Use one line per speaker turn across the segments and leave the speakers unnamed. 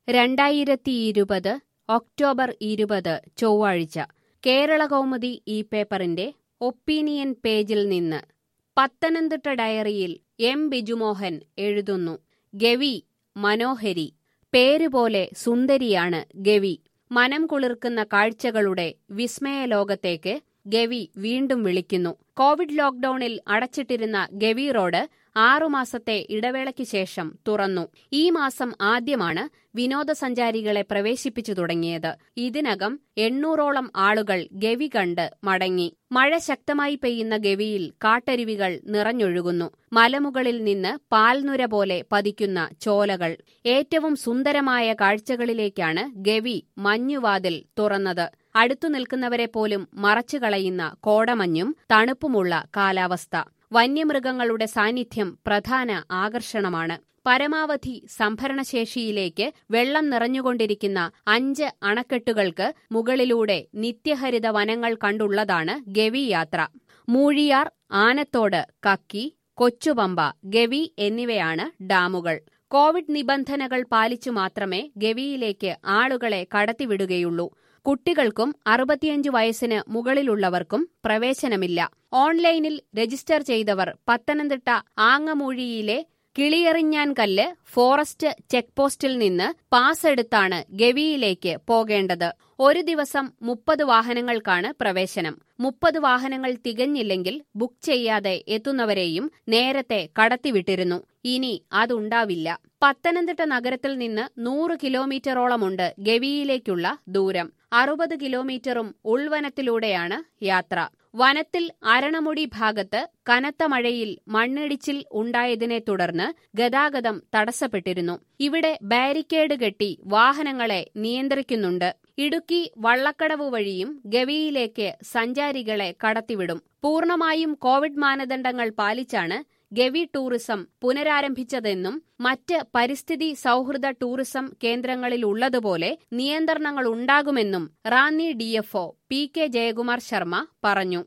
രണ്ടായിരത്തിയിരുപത് ഒക്ടോബർ ഇരുപത് ചൊവ്വാഴ്ച കേരളകൗമുദി ഈ പേപ്പറിന്റെ ഒപ്പീനിയൻ പേജിൽ നിന്ന് പത്തനംതിട്ട ഡയറിയിൽ എം ബിജുമോഹൻ എഴുതുന്നു ഗവി മനോഹരി പേരുപോലെ സുന്ദരിയാണ് ഗവി മനം കുളിർക്കുന്ന കാഴ്ചകളുടെ വിസ്മയലോകത്തേക്ക് ഗവി വീണ്ടും വിളിക്കുന്നു കോവിഡ് ലോക്ഡൌണിൽ അടച്ചിട്ടിരുന്ന ഗവി റോഡ് ആറുമാസത്തെ ഇടവേളയ്ക്ക് ശേഷം തുറന്നു ഈ മാസം ആദ്യമാണ് വിനോദസഞ്ചാരികളെ പ്രവേശിപ്പിച്ചു തുടങ്ങിയത് ഇതിനകം എണ്ണൂറോളം ആളുകൾ ഗവി കണ്ട് മടങ്ങി മഴ ശക്തമായി പെയ്യുന്ന ഗവിയിൽ കാട്ടരുവികൾ നിറഞ്ഞൊഴുകുന്നു മലമുകളിൽ നിന്ന് പാൽനുര പോലെ പതിക്കുന്ന ചോലകൾ ഏറ്റവും സുന്ദരമായ കാഴ്ചകളിലേക്കാണ് ഗവി മഞ്ഞുവാതിൽ തുറന്നത് അടുത്തു നിൽക്കുന്നവരെ പോലും മറച്ചുകളയുന്ന കോടമഞ്ഞും തണുപ്പുമുള്ള കാലാവസ്ഥ വന്യമൃഗങ്ങളുടെ സാന്നിധ്യം പ്രധാന ആകർഷണമാണ് പരമാവധി സംഭരണശേഷിയിലേക്ക് വെള്ളം നിറഞ്ഞുകൊണ്ടിരിക്കുന്ന അഞ്ച് അണക്കെട്ടുകൾക്ക് മുകളിലൂടെ നിത്യഹരിത വനങ്ങൾ കണ്ടുള്ളതാണ് ഗവി യാത്ര മൂഴിയാർ ആനത്തോട് കക്കി കൊച്ചുപമ്പ ഗവി എന്നിവയാണ് ഡാമുകൾ കോവിഡ് നിബന്ധനകൾ പാലിച്ചു മാത്രമേ ഗവിയിലേക്ക് ആളുകളെ കടത്തിവിടുകയുള്ളൂ കുട്ടികൾക്കും അറുപത്തിയഞ്ച് വയസ്സിന് മുകളിലുള്ളവർക്കും പ്രവേശനമില്ല ഓൺലൈനിൽ രജിസ്റ്റർ ചെയ്തവർ പത്തനംതിട്ട ആങ്ങമൂഴിയിലെ കിളിയെറിഞ്ഞാൻകല്ല് ഫോറസ്റ്റ് ചെക്ക് പോസ്റ്റിൽ നിന്ന് പാസ് എടുത്താണ് ഗവിയിലേക്ക് പോകേണ്ടത് ഒരു ദിവസം മുപ്പത് വാഹനങ്ങൾക്കാണ് പ്രവേശനം മുപ്പത് വാഹനങ്ങൾ തികഞ്ഞില്ലെങ്കിൽ ബുക്ക് ചെയ്യാതെ എത്തുന്നവരെയും നേരത്തെ കടത്തിവിട്ടിരുന്നു ഇനി അതുണ്ടാവില്ല പത്തനംതിട്ട നഗരത്തിൽ നിന്ന് നൂറ് കിലോമീറ്ററോളമുണ്ട് ഗവിയിലേക്കുള്ള ദൂരം അറുപത് കിലോമീറ്ററും ഉൾവനത്തിലൂടെയാണ് യാത്ര വനത്തിൽ അരണമുടി ഭാഗത്ത് കനത്ത മഴയിൽ മണ്ണിടിച്ചിൽ ഉണ്ടായതിനെ തുടർന്ന് ഗതാഗതം തടസ്സപ്പെട്ടിരുന്നു ഇവിടെ ബാരിക്കേഡ് കെട്ടി വാഹനങ്ങളെ നിയന്ത്രിക്കുന്നുണ്ട് ഇടുക്കി വള്ളക്കടവ് വഴിയും ഗവിയിലേക്ക് സഞ്ചാരികളെ കടത്തിവിടും പൂർണ്ണമായും കോവിഡ് മാനദണ്ഡങ്ങൾ പാലിച്ചാണ് ഗവി ടൂറിസം പുനരാരംഭിച്ചതെന്നും മറ്റ് പരിസ്ഥിതി സൗഹൃദ ടൂറിസം കേന്ദ്രങ്ങളിലുള്ളതുപോലെ നിയന്ത്രണങ്ങൾ ഉണ്ടാകുമെന്നും Ranni DFO P K Jayakumar Sharma പറഞ്ഞു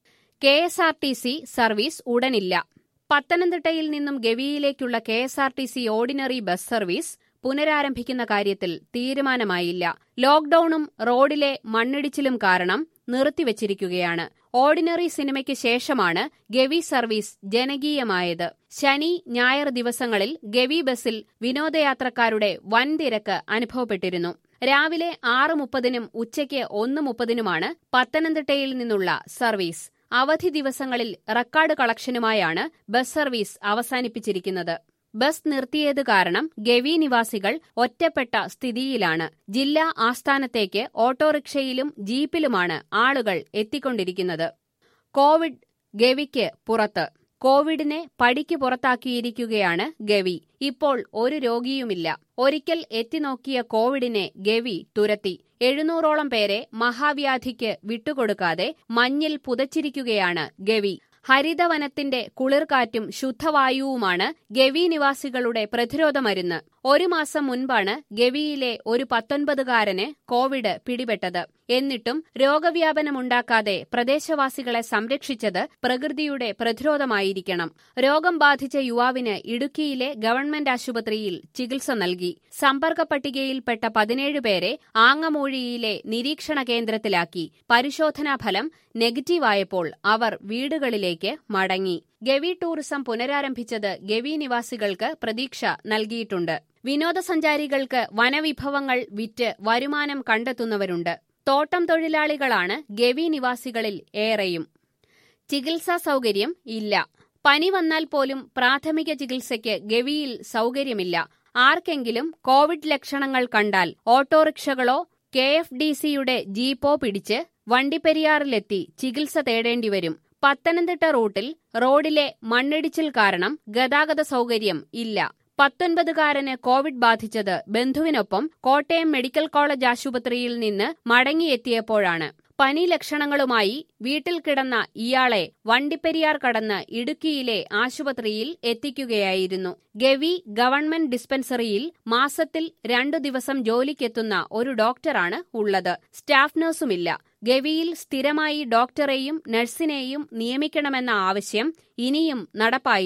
K S R T C service ഉടനില്ല പത്തനംതിട്ടയിൽ നിന്നും ഗവിയിലേക്കുള്ള K S R T C ordinary bus service പുനരാരംഭിക്കുന്ന കാര്യത്തിൽ തീരുമാനമായില്ല ലോക്ഡൌണും റോഡിലെ മണ്ണിടിച്ചിലും കാരണം നിർത്തിവച്ചിരിക്കുകയാണ് ഓർഡിനറി സിനിമയ്ക്ക് ശേഷമാണ് ഗവി സർവീസ് ജനകീയമായത് ശനി ഞായർ ദിവസങ്ങളിൽ ഗവി ബസ്സിൽ വിനോദയാത്രക്കാരുടെ വൻ തിരക്ക് അനുഭവപ്പെട്ടിരുന്നു രാവിലെ ആറ് മുപ്പതിനും ഉച്ചയ്ക്ക് ഒന്ന് മുപ്പതിനുമാണ് പത്തനംതിട്ടയിൽ നിന്നുള്ള സർവീസ് അവധി ദിവസങ്ങളിൽ റെക്കോർഡ് കളക്ഷനുമായാണ് ബസ് സർവീസ് അവസാനിപ്പിച്ചിരിക്കുന്നത് ബസ് നിർത്തിയത് കാരണം ഗവി നിവാസികൾ ഒറ്റപ്പെട്ട സ്ഥിതിയിലാണ് ജില്ലാ ആസ്ഥാനത്തേക്ക് ഓട്ടോറിക്ഷയിലും ജീപ്പിലുമാണ് ആളുകൾ എത്തിക്കൊണ്ടിരിക്കുന്നത് കോവിഡ് ഗവിക്ക് പുറത്ത് കോവിഡിനെ പടിക്ക് പുറത്താക്കിയിരിക്കുകയാണ് ഗവി ഇപ്പോൾ ഒരു രോഗിയുമില്ല ഒരിക്കൽ എത്തിനോക്കിയ കോവിഡിനെ ഗവി തുരത്തി എഴുന്നൂറോളം പേരെ മഹാവ്യാധിക്ക് വിട്ടുകൊടുക്കാതെ മഞ്ഞിൽ പുതച്ചിരിക്കുകയാണ് ഗവി ഹരിതവനത്തിന്റെ കുളിർക്കാറ്റും ശുദ്ധവായുവുമാണ് ഗവി നിവാസികളുടെ പ്രതിരോധ മരുന്ന് ഒരു മാസം മുൻപാണ് ഗവിയിലെ ഒരു പത്തൊൻപതുകാരന് കോവിഡ് പിടിപെട്ടത് എന്നിട്ടും രോഗവ്യാപനമുണ്ടാക്കാതെ പ്രദേശവാസികളെ സംരക്ഷിച്ചത് പ്രകൃതിയുടെ പ്രതിരോധമായിരിക്കണം രോഗം ബാധിച്ച യുവാവിന് ഇടുക്കിയിലെ ഗവൺമെന്റ് ആശുപത്രിയിൽ ചികിത്സ നൽകി സമ്പർക്ക പട്ടികയിൽപ്പെട്ട പതിനേഴ് പേരെ ആങ്ങമൂഴിയിലെ നിരീക്ഷണ കേന്ദ്രത്തിലാക്കി പരിശോധനാഫലം നെഗറ്റീവായപ്പോൾ അവർ വീടുകളിലേക്ക് മടങ്ങി ഗവി ടൂറിസം പുനരാരംഭിച്ചത് ഗവി നിവാസികൾക്ക് പ്രതീക്ഷ നൽകിയിട്ടുണ്ട് വിനോദസഞ്ചാരികൾക്ക് വനവിഭവങ്ങൾ വിറ്റ് വരുമാനം കണ്ടെത്തുന്നവരുണ്ട് തോട്ടം തൊഴിലാളികളാണ് ഗവി നിവാസികളിൽ ഏറെയും ചികിത്സാ സൗകര്യം ഇല്ല പനി വന്നാൽ പോലും പ്രാഥമിക ചികിത്സയ്ക്ക് ഗവിയിൽ സൗകര്യമില്ല ആർക്കെങ്കിലും കോവിഡ് ലക്ഷണങ്ങൾ കണ്ടാൽ ഓട്ടോറിക്ഷകളോ കെ എഫ് ഡി സിയുടെ ജീപ്പോ പിടിച്ച് വണ്ടിപ്പെരിയാറിലെത്തി ചികിത്സ തേടേണ്ടിവരും പത്തനംതിട്ട റൂട്ടിൽ റോഡിലെ മണ്ണിടിച്ചിൽ കാരണം ഗതാഗത സൗകര്യം ഇല്ല പത്തൊൻപതുകാരന് കോവിഡ് ബാധിച്ചത് ബന്ധുവിനൊപ്പം കോട്ടയം മെഡിക്കൽ കോളേജ് ആശുപത്രിയിൽ നിന്ന് മടങ്ങിയെത്തിയപ്പോഴാണ് പനി ലക്ഷണങ്ങളുമായി വീട്ടിൽ കിടന്ന ഇയാളെ വണ്ടിപ്പെരിയാർ കടന്ന് ഇടുക്കിയിലെ ആശുപത്രിയിൽ എത്തിക്കുകയായിരുന്നു ഗവി ഗവൺമെന്റ് ഡിസ്പെൻസറിയിൽ മാസത്തിൽ രണ്ടു ദിവസം ജോലിക്കെത്തുന്ന ഒരു ഡോക്ടറാണ് ഉള്ളത് സ്റ്റാഫ് നഴ്സുമില്ല ഗവിയിൽ സ്ഥിരമായി ഡോക്ടറെയും നഴ്സിനെയും നിയമിക്കണമെന്ന ആവശ്യം ഇനിയും നടപ്പായില്ല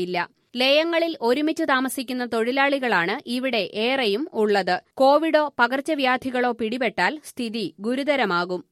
ലയങ്ങളിൽ ഒരുമിച്ച് താമസിക്കുന്ന തൊഴിലാളികളാണ് ഇവിടെ ഏറെയും ഉള്ളത് കോവിഡോ പകർച്ചവ്യാധികളോ പിടിപെട്ടാൽ സ്ഥിതി ഗുരുതരമാകും